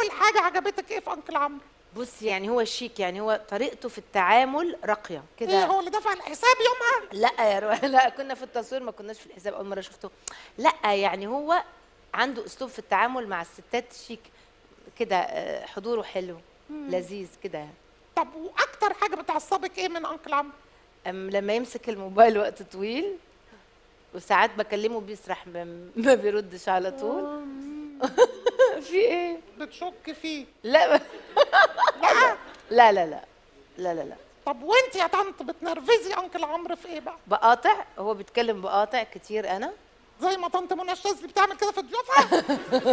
اول حاجه عجبتك ايه في انكل عمرو بص يعني هو شيك يعني هو طريقته في التعامل راقيه ايه كده هو اللي دفع الحساب يومها لا يا رو... لا كنا في التصوير ما كناش في الحساب اول مره شفته لا يعني هو عنده اسلوب في التعامل مع الستات شيك كده آه، حضوره حلو لذيذ كده يعني. طب واكتر حاجه بتعصبك ايه من انكل عمرو أم لما يمسك الموبايل وقت طويل وساعات بكلمه بيسرح ما ما بيردش على طول في ايه بتشك فيه لا لا لا لا لا لا لا لا طب وانت يا طنط بتنرفزي انكل عمرو في ايه بقى بقاطع هو بيتكلم بقاطع كتير انا زي ما طنط منى الشاذلي بتعمل كده في ضيوفها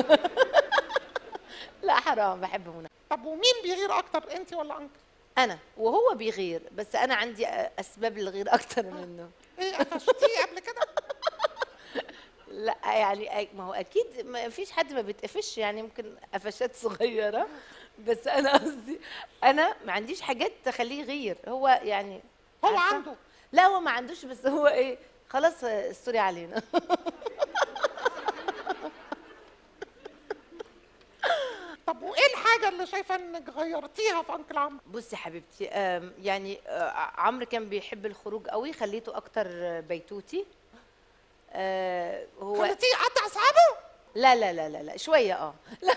لا حرام بحب منى طب ومين بيغير اكتر انت ولا انكل انا وهو بيغير بس انا عندي اسباب للغير اكتر منه ايه قفشتيه قبل كده لا يعني أي- ما هو اكيد ما فيش حد ما بيتقفش يعني ممكن قفشات صغيره بس انا قصدي انا ما عنديش حاجات تخليه يغير هو يعني هو عارفة؟ عنده لا هو ما عندوش بس هو ايه خلاص استوري علينا طب وايه الحاجه اللي شايفه انك غيرتيها في انكل عمرو بصي حبيبتي آم، يعني آه، عمرو كان بيحب الخروج قوي خليته اكتر بيتوتي آه، هو خليتيه يقطع اصحابه لا لا لا لا لا شويه اه لا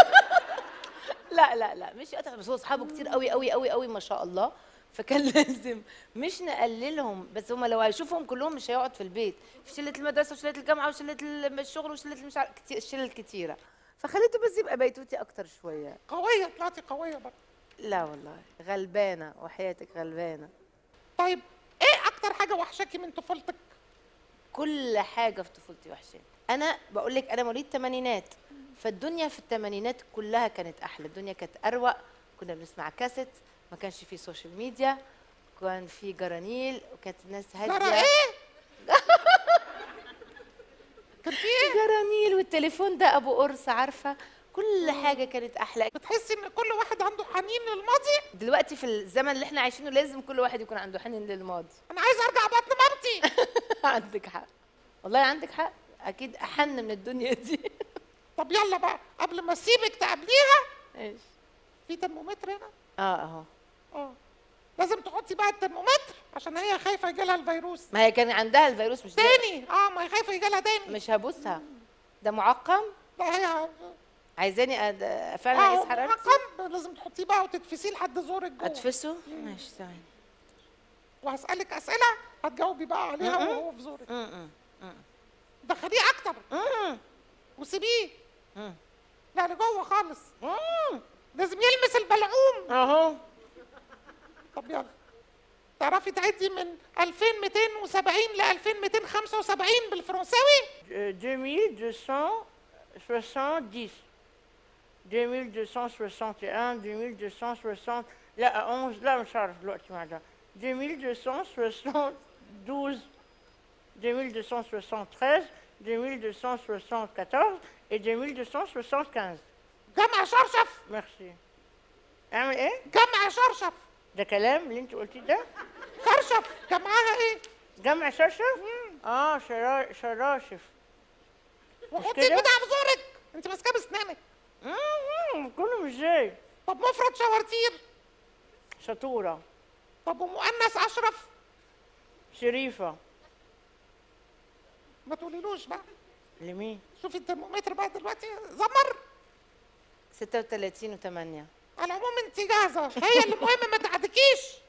لا لا لا مش قطع بس هو اصحابه كتير قوي قوي قوي قوي ما شاء الله فكان لازم مش نقللهم بس هم لو هيشوفهم كلهم مش هيقعد في البيت في شله المدرسه وشله الجامعه وشله الشغل وشله مش عارف كتير الشله الكتيره فخليته بس يبقى بيتوتي اكتر شويه قويه طلعتي قويه بقى لا والله غلبانه وحياتك غلبانه طيب ايه اكتر حاجه وحشاكي من طفولتك كل حاجه في طفولتي وحشاني انا بقول لك انا مواليد الثمانينات فالدنيا في الثمانينات كلها كانت احلى الدنيا كانت اروق كنا بنسمع كاسيت ما كانش في سوشيال ميديا كان في جرانيل وكانت الناس ترى هاديه ايه كان في ايه جرانيل والتليفون ده ابو قرص عارفه كل حاجه كانت احلى بتحسي ان كل واحد عنده حنين للماضي دلوقتي في الزمن اللي احنا عايشينه لازم كل واحد يكون عنده حنين للماضي انا عايزه ارجع بطن مامتي عندك حق والله عندك حق اكيد احن من الدنيا دي طب يلا بقى قبل ما اسيبك تقابليها ايش في ترمومتر هنا اه اهو اه لازم تحطي بقى الترمومتر عشان هي خايفه يجيلها الفيروس ما هي كان عندها الفيروس مش ده تاني اه ما هي خايفه يجيلها تاني مش هبوسها ده معقم لا هي عايزاني أد- فعلا اه اقيس حرارتي معقم لازم تحطيه بقى وتتفسيه لحد زورك جوه اتفسه ماشي ثواني وهسألك أسئلة هتجاوبي بقى عليها وهو في زورك م- م. دخليه أكتر م- وسيبيه م. لا لجوه خالص م. لازم يلمس البلعوم اهو طب يلا تعرفي تعدي من 2270 ل 2275 بالفرنساوي 2270 2261 2260 لا 11 لا مش عارف دلوقتي مع ده 2272 2273 2274 et 2275 جمع شرشف ميرسي اعمل ايه؟ جمع شرشف ده كلام اللي انت قلتيه ده؟ شرشف جمعها ايه جمع شرشف؟ اه شرا... شراشف وحطي كده؟ البتاع في زورك انت ماسكاه بسنانك مم، كله مش زي طب مفرد شوارتير شطورة طب ومؤنث اشرف شريفة ما تقوليلوش بقى لمين؟ شوفي الترمومتر بقى دلوقتي زمر 36 و8 على العموم انت جاهزه هي اللي المهم ما تعدكيش